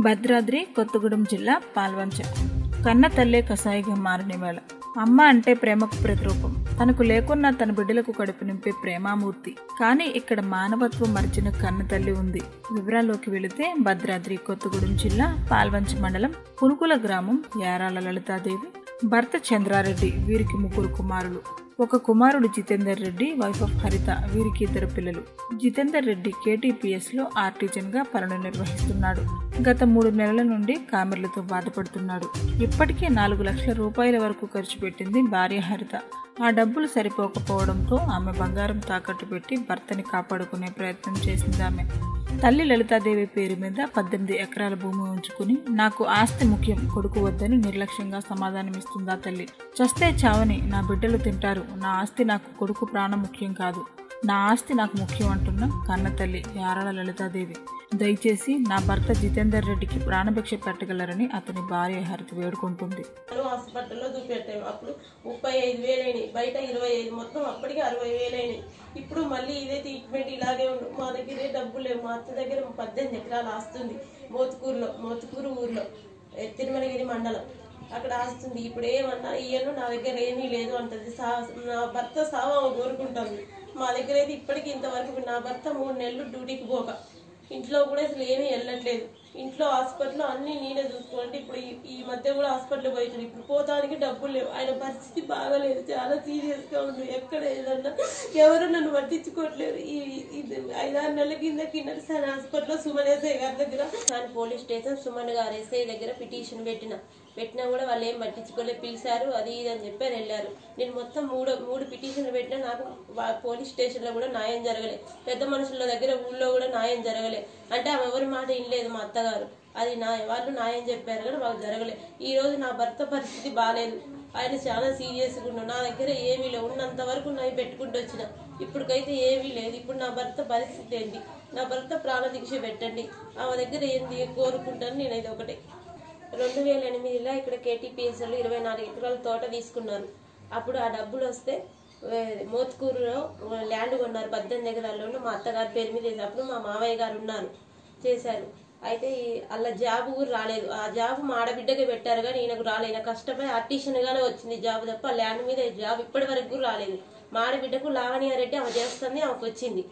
భద్రాద్రి కొత్తగూడెం జిల్లా పాల్వంచ కన్న తల్లే కసాయిగా మారిన వేళ అమ్మ అంటే ప్రేమకు ప్రతిరూపం తనకు లేకున్నా తన బిడ్డలకు కడుపు నింపే ప్రేమామూర్తి కానీ ఇక్కడ మానవత్వం మరిచిన కన్న తల్లి ఉంది వివరాల్లోకి వెళితే భద్రాద్రి కొత్తగూడెం జిల్లా పాల్వంచ మండలం పునుకుల గ్రామం యారాల లలితాదేవి భర్త చంద్రారెడ్డి వీరికి ముగ్గురు కుమారులు ఒక కుమారుడు జితేందర్ రెడ్డి వైఫ్ ఆఫ్ హరిత వీరికి ఇద్దరు పిల్లలు జితేందర్ రెడ్డి కేటీపీఎస్ లో ఆర్టిజన్ గా పనులు నిర్వహిస్తున్నాడు గత మూడు నెలల నుండి కామెర్లతో బాధపడుతున్నాడు ఇప్పటికే నాలుగు లక్షల రూపాయల వరకు ఖర్చు పెట్టింది భార్య హరిత ఆ డబ్బులు సరిపోకపోవడంతో ఆమె బంగారం తాకట్టు పెట్టి భర్తని కాపాడుకునే ప్రయత్నం చేసింది ఆమె తల్లి లలితాదేవి పేరు మీద పద్దెనిమిది ఎకరాల భూమి ఉంచుకుని నాకు ఆస్తి ముఖ్యం కొడుకు వద్దని నిర్లక్ష్యంగా సమాధానమిస్తుందా తల్లి చస్తే చావని నా బిడ్డలు తింటారు నా ఆస్తి నాకు కొడుకు ప్రాణం ముఖ్యం కాదు నా ఆస్తి నాకు ముఖ్యం అంటున్న కన్న తల్లి యారాల లలితాదేవి దయచేసి నా భర్త జితేందర్ రెడ్డికి ప్రాణభిక్ష పెట్టగలరని అతని భార్య హరిత వేడుకుంటుంది నేను హాస్పిటల్లో చూపెట్టాము అప్పుడు ముప్పై ఐదు వేలైనాయి బయట ఇరవై ఐదు మొత్తం అప్పటికి అరవై వేలైనాయి ఇప్పుడు మళ్ళీ ఇదే ట్రీట్మెంట్ ఇలాగే ఉండు మా దగ్గరే డబ్బులు లేవు మా అత్త దగ్గర పద్దెనిమిది ఎకరాలు ఆస్తుంది మోతుకూరులో మోతుకూరు ఊర్లో ఏ, తిరుమలగిరి మండలం అక్కడ ఆస్తుంది ఇప్పుడు ఏమన్నా ఇయ్యను నా దగ్గర ఏమీ లేదు అంటది సా నా భర్త సావా కోరుకుంటుంది మా దగ్గర అయితే ఇప్పటికి ఇంతవరకు నా భర్త మూడు నెలలు డ్యూటీకి పోక ఇంట్లో కూడా అసలు ఏమీ వెళ్ళట్లేదు ఇంట్లో హాస్పిటల్లో అన్ని నేనే చూసుకోండి ఇప్పుడు ఈ- ఈ మధ్య కూడా హాస్పిటల్ పోయింది ఇప్పుడు పోతానికి డబ్బులు లేవు ఆయన పరిస్థితి బాగాలేదు చాలా సీరియస్ గా ఉంది ఎక్కడ ఏదన్నా ఎవరు నన్ను పట్టించుకోవట్లేదు ఈ ఇది ఐదారు నెలల కింద కింద సార్ హాస్పిటల్లో సుమన్ ఎస్ఐ గారి దగ్గర సార్ పోలీస్ స్టేషన్ సుమన్ గారు ఎస్ఐ దగ్గర పిటిషన్ పెట్టిన పెట్టినా కూడా వాళ్ళు ఏం పట్టించుకోలేదు పిలిచారు అది ఇది అని చెప్పారు వెళ్ళారు నేను మొత్తం మూడు మూడు పిటిషన్లు పెట్టినా నాకు వా- పోలీస్ స్టేషన్లో కూడా న్యాయం జరగలే పెద్ద మనుషుల దగ్గర ఊళ్ళో కూడా న్యాయం జరగలే అంటే ఆమె ఎవరి మాట వినలేదు మా అత్తగారు అది నా వాళ్ళు న్యాయం చెప్పారు కానీ మాకు జరగలే ఈ రోజు నా భర్త పరిస్థితి బాగాలేదు ఆయన చాలా సీరియస్గా ఉన్నాడు నా దగ్గర ఏమీ లేవు ఉన్నంత వరకు నాయి పెట్టుకుంటూ వచ్చిన ఇప్పటికైతే ఏమీ లేదు ఇప్పుడు నా భర్త పరిస్థితి ఏంటి నా భర్త ప్రాణ దీక్ష పెట్టండి ఆమె దగ్గర ఏంది కోరుకుంటాను నేను ఇది ఒకటే రెండు వేల ఎనిమిదిలో ఇక్కడ కేటీపీఎస్లో ఇరవై నాలుగు ఎకరాల తోట తీసుకున్నారు అప్పుడు ఆ డబ్బులు వస్తే ఏ, మోత్కూరులో ల్యాండ్ కొన్నారు పద్దెనిమిది ఎకరాల్లో మా అత్తగారి పేరు మీద వేసి అప్పుడు మా మావయ్య గారు ఉన్నారు చేశారు అయితే ఈ- అలా జాబ్ కూడా రాలేదు ఆ జాబ్ మా ఆడబిడ్డకే పెట్టారు కానీ ఈయనకు రాలేదు ఈయన కష్టపడి artisan గానే వచ్చింది జాబ్ తప్ప ల్యాండ్ మీద జాబ్ ఇప్పటి వరకు కూడా రాలేదు మా ఆడబిడ్డకు లావణ్యారెడ్డి ఆమె చేస్తుంది ఆమెకు వచ్చింది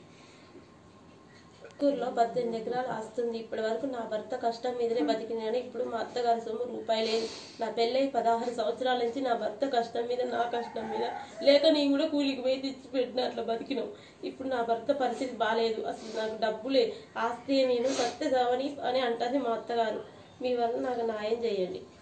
ఊర్లో పద్దెనిమిది ఎకరాలు ఆస్తుంది ఇప్పటి వరకు నా భర్త కష్టం మీదనే బతికినాను ఇప్పుడు మా అత్తగారి సొమ్ము రూపాయి లేదు నా పెళ్ళై పదహారు సంవత్సరాల నుంచి నా భర్త కష్టం మీద నా కష్టం మీద లేక నేను కూడా కూలికి పోయి తెచ్చి పెట్టిన అట్లా బతికినాం ఇప్పుడు నా భర్త పరిస్థితి బాగాలేదు అసలు నాకు డబ్బులే ఆస్తి నేను సత్య అని అని అంటది మా అత్తగారు మీ వల్ల నాకు న్యాయం చేయండి